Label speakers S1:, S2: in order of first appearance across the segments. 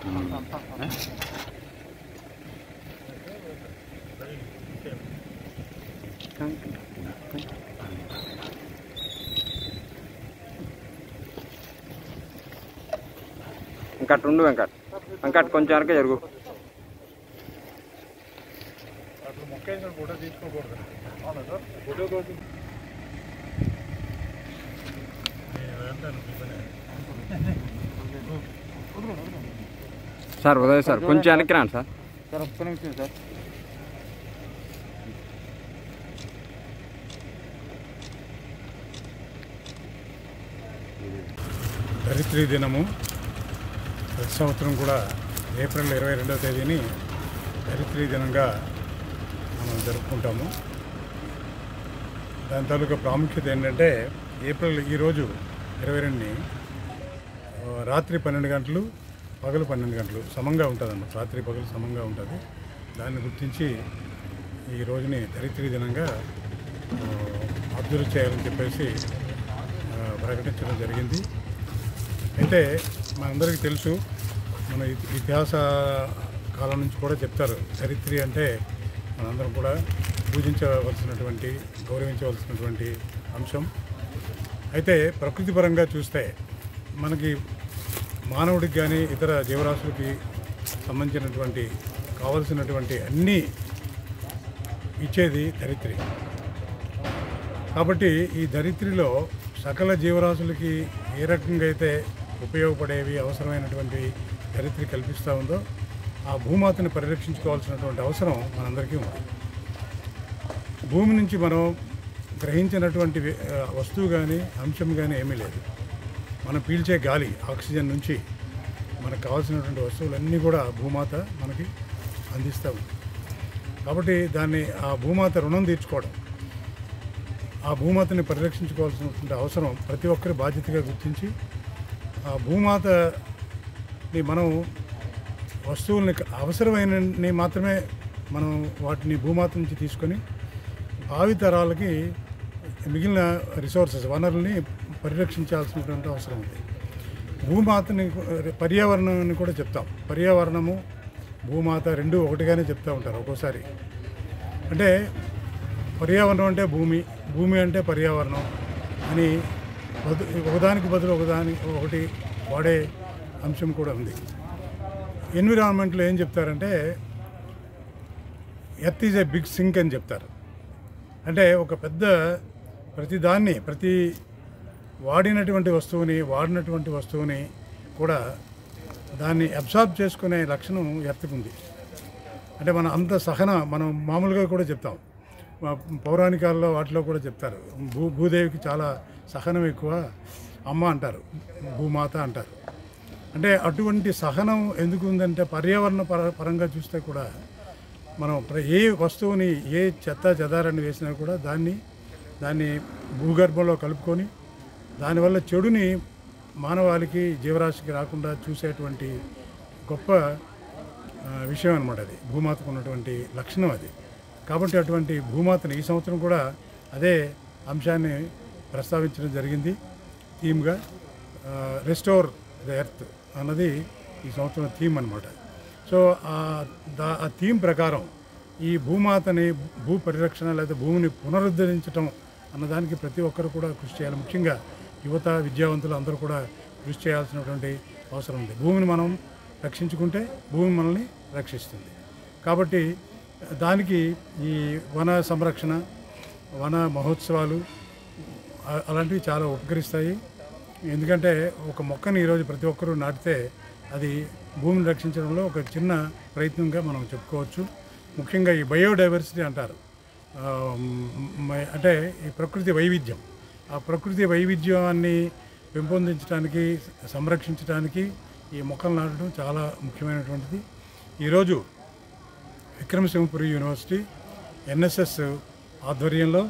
S1: వెంకట్ ఉండు వెంకట్ వెంకట్ కొంచెం వెనక జరుగు
S2: అసలు మొక్క వేసిన ఫోటో తీసుకోకూడదు అవునా సార్ ఫోటో కోసం
S1: సార్ ఉదయ్ సార్ కొంచెం వెనక్కి రండి సార్
S2: సార్ ఒక్క నిమిషం సార్ ధరిత్రి దినము ప్రతి సంవత్సరం కూడా ఏప్రిల్ ఇరవై రెండవ తేదీని ధరిత్రి దినంగా మనం జరుపుకుంటాము దాని తాలూకా ప్రాముఖ్యత ఏంటంటే ఏప్రిల్ ఈరోజు ఇరవై రెండుని ఆ, రాత్రి పన్నెండు గంటలు పగలు పన్నెండు గంటలు సమంగా ఉంటుంది అన్నమాట రాత్రి పగలు సమంగా ఉంటుంది దాన్ని గుర్తించి ఈ రోజుని ధరిత్రి దినంగా అబ్జర్వ్ చేయాలని చెప్పేసి ఆ, ప్రకటించడం జరిగింది అయితే మనందరికీ తెలుసు మన ఇతి- ఇతిహాస కాలం నుంచి కూడా చెప్తారు ధరిత్రి అంటే మనందరం కూడా పూజించవలసినటువంటి గౌరవించవలసినటువంటి అంశం అయితే ప్రకృతి పరంగా చూస్తే మనకి మానవుడికి కానీ ఇతర జీవరాశులకి సంబంధించినటువంటి కావలసినటువంటి అన్నీ ఇచ్చేది ధరిత్రి కాబట్టి ఈ ధరిత్రిలో సకల జీవరాశులకి ఏ రకంగా అయితే ఉపయోగపడేవి అవసరమైనటువంటి ధరిత్రి కల్పిస్తూ ఉందో ఆ భూమాతని పరిరక్షించుకోవాల్సినటువంటి అవసరం మనందరికీ ఉంది భూమి నుంచి మనం గ్రహించినటువంటి వి- ఆ, వస్తువు కానీ అంశం కానీ ఏమీ లేదు మనం పీల్చే గాలి ఆక్సిజన్ నుంచి మనకు కావాల్సినటువంటి వస్తువులన్నీ కూడా భూమాత మనకి అందిస్తూ ఉంది కాబట్టి దాన్ని ఆ భూమాత రుణం తీర్చుకోవడం ఆ భూమాతని పరిరక్షించుకోవాల్సినటువంటి అవసరం ప్రతి ఒక్కరి బాధ్యతగా గుర్తించి ఆ భూమాతని మనం వస్తువుల్ని అవసరమైనని మాత్రమే మనం వాటిని భూమాత నుంచి తీసుకొని భావి తరాలకి మిగిలిన రిసోర్సెస్ వనరుల్ని పరిరక్షించాల్సినటువంటి అవసరం ఉంది భూమాతని పర్యావరణాన్ని కూడా చెప్తాం పర్యావరణము భూమాత రెండు ఒకటిగానే చెప్తూ ఉంటారు ఒక్కోసారి అంటే పర్యావరణం అంటే భూమి భూమి అంటే పర్యావరణం అని బదు ఒకదానికి బదులు ఒకదాని ఒకటి వాడే అంశం కూడా ఉంది ఎన్విరాన్మెంట్లో ఏం చెప్తారంటే earth is a big sink అని చెప్తారు అంటే ఒక పెద్ద ప్రతి దాన్ని ప్రతి వాడినటువంటి వస్తువుని వాడినటువంటి వస్తువుని కూడా దాన్ని అబ్సార్బ్ చేసుకునే లక్షణం ఎర్త్కు ఉంది అంటే మన అంత సహన మనం మామూలుగా కూడా చెప్తాం మా పౌరాణికాల్లో వాటిలో కూడా చెప్తారు భూ భూదేవికి చాలా సహనం ఎక్కువ అమ్మ అంటారు భూమాత అంటారు అంటే అటువంటి సహనం ఎందుకు ఉందంటే పర్యావరణ పర పరంగా చూస్తే కూడా మనం ప్ర- ఏ వస్తువుని ఏ చెత్త చెదారాన్ని వేసినా కూడా దాన్ని దాన్ని భూగర్భంలో కలుపుకొని దానివల్ల చెడుని మానవాళికి జీవరాశికి రాకుండా చూసేటువంటి గొప్ప ఆ, విషయం అనమాట అది భూమాతకు ఉన్నటువంటి లక్షణం అది కాబట్టి అటువంటి భూమాతని ఈ సంవత్సరం కూడా అదే అంశాన్ని ప్రస్తావించడం జరిగింది థీమ్గా రెస్టోర్ ద ఎర్త్ అన్నది ఈ సంవత్సరం థీమ్ అనమాట సో ఆ దా- ఆ థీమ్ ప్రకారం ఈ భూమాతని భూ పరిరక్షణ లేదా భూమిని పునరుద్ధరించడం అన్నదానికి ప్రతి ఒక్కరు కూడా కృషి చేయాలి ముఖ్యంగా యువత విద్యావంతులు అందరూ కూడా కృషి చేయాల్సినటువంటి అవసరం ఉంది భూమిని మనం రక్షించుకుంటే భూమి మనల్ని రక్షిస్తుంది కాబట్టి దానికి ఈ వన సంరక్షణ వన మహోత్సవాలు అ- అలాంటివి చాలా ఉపకరిస్తాయి ఎందుకంటే ఒక మొక్కని ఈరోజు ప్రతి ఒక్కరూ నాటితే అది భూమిని రక్షించడంలో ఒక చిన్న ప్రయత్నంగా మనం చెప్పుకోవచ్చు ముఖ్యంగా ఈ బయోడైవర్సిటీ అంటారు ఆ, మ- అంటే ఈ ప్రకృతి వైవిధ్యం ఆ ప్రకృతి వైవిధ్యాన్ని పెంపొందించడానికి సంరక్షించడానికి ఈ మొక్కలు నాటడం చాలా ముఖ్యమైనటువంటిది ఈరోజు విక్రమసింహపురి యూనివర్సిటీ ఎన్ఎస్ఎస్ ఆధ్వర్యంలో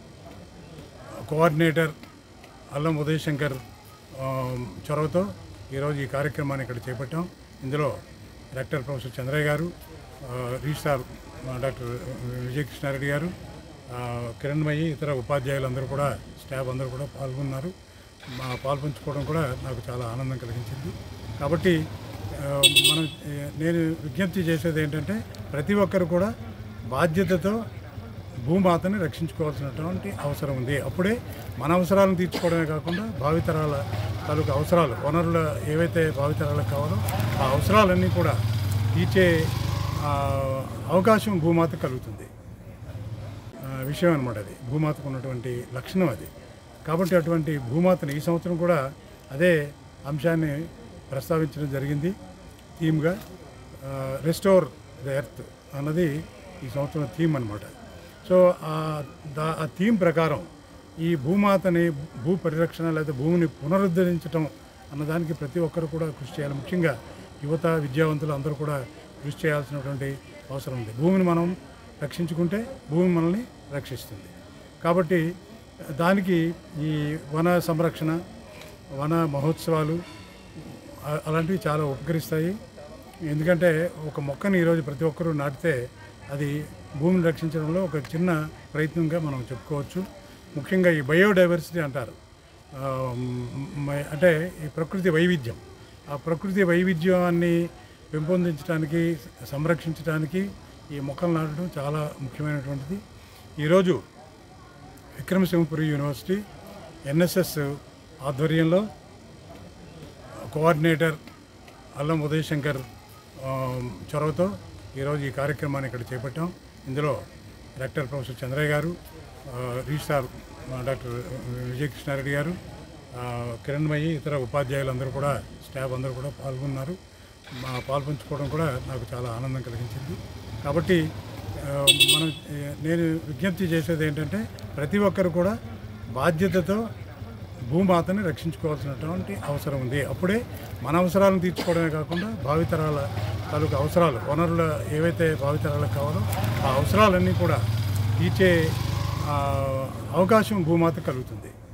S2: కోఆర్డినేటర్ అల్లం ఉదయ్ శంకర్ ఆ, చొరవతో ఈరోజు ఈ కార్యక్రమాన్ని ఇక్కడ చేపట్టాం ఇందులో డాక్టర్ ప్రొఫెసర్ చంద్రయ్య గారు ఆ, రిజిస్ట్రార్ ఆ, డాక్టర్ విజయకృష్ణారెడ్డి గారు ఆ, కిరణ్మయి ఇతర ఉపాధ్యాయులు అందరూ కూడా స్టాఫ్ అందరూ కూడా పాల్గొన్నారు మా పాల్పంచుకోవడం కూడా నాకు చాలా ఆనందం కలిగించింది కాబట్టి ఆ, మనం ఏ, నేను విజ్ఞప్తి చేసేది ఏంటంటే ప్రతి ఒక్కరు కూడా బాధ్యతతో భూమాతని రక్షించుకోవాల్సినటువంటి అవసరం ఉంది అప్పుడే మన అవసరాలను తీర్చుకోవడమే కాకుండా భావితరాల తాలూకు అవసరాలు వనరుల ఏవైతే భావితరాలకు కావాలో ఆ అవసరాలన్నీ కూడా తీర్చే ఆ, అవకాశం భూమాత కలుగుతుంది ఆ, విషయం అనమాట అది భూమాతకు ఉన్నటువంటి లక్షణం అది కాబట్టి అటువంటి భూమాతని ఈ సంవత్సరం కూడా అదే అంశాన్ని ప్రస్తావించడం జరిగింది థీమ్గా రెస్టోర్ ద ఎర్త్ అన్నది ఈ సంవత్సరం థీమ్ అనమాట సో ఆ దా ఆ థీమ్ ప్రకారం ఈ భూమాతని భూ పరిరక్షణ లేదా భూమిని పునరుద్ధరించడం అన్నదానికి ప్రతి ఒక్కరు కూడా కృషి చేయాలి ముఖ్యంగా యువత విద్యావంతులు అందరూ కూడా కృషి చేయాల్సినటువంటి అవసరం ఉంది భూమిని మనం రక్షించుకుంటే భూమి మనల్ని రక్షిస్తుంది కాబట్టి దానికి ఈ వన సంరక్షణ వన మహోత్సవాలు అ- అలాంటివి చాలా ఉపకరిస్తాయి ఎందుకంటే ఒక మొక్కని ఈరోజు ప్రతి ఒక్కరూ నాటితే అది భూమిని రక్షించడంలో ఒక చిన్న ప్రయత్నంగా మనం చెప్పుకోవచ్చు ముఖ్యంగా ఈ బయోడైవర్సిటీ అంటారు ఆ, మ- అంటే ఈ ప్రకృతి వైవిధ్యం ఆ ప్రకృతి వైవిధ్యాన్ని పెంపొందించడానికి సంరక్షించడానికి ఈ మొక్కలు నాటడం చాలా ముఖ్యమైనటువంటిది ఈరోజు విక్రమసింహపురి యూనివర్సిటీ ఎన్ఎస్ఎస్ ఆధ్వర్యంలో కోఆర్డినేటర్ అల్లం ఉదయ్ శంకర్ ఆ, చొరవతో ఈరోజు ఈ కార్యక్రమాన్ని ఇక్కడ చేపట్టాం ఇందులో డాక్టర్ ప్రొఫెసర్ చంద్రయ్య గారు ఆ, రిజిస్ట్రార్ ఆ, డాక్టర్ విజయకృష్ణారెడ్డి గారు ఆ, కిరణ్మయి ఇతర ఉపాధ్యాయులందరూ కూడా స్టాఫ్ అందరూ కూడా పాల్గొన్నారు మా పాల్పంచుకోవడం కూడా నాకు చాలా ఆనందం కలిగించింది కాబట్టి ఆ, మనం ఏ, నేను విజ్ఞప్తి చేసేది ఏంటంటే ప్రతి ఒక్కరు కూడా బాధ్యతతో భూమాతని రక్షించుకోవాల్సినటువంటి అవసరం ఉంది అప్పుడే మన అవసరాలను తీర్చుకోవడమే కాకుండా భావితరాల తాలూకు అవసరాలు వనరుల ఏవైతే భావితరాలకు కావాలో ఆ అవసరాలన్నీ కూడా తీర్చే ఆ, అవకాశం భూమాత కలుగుతుంది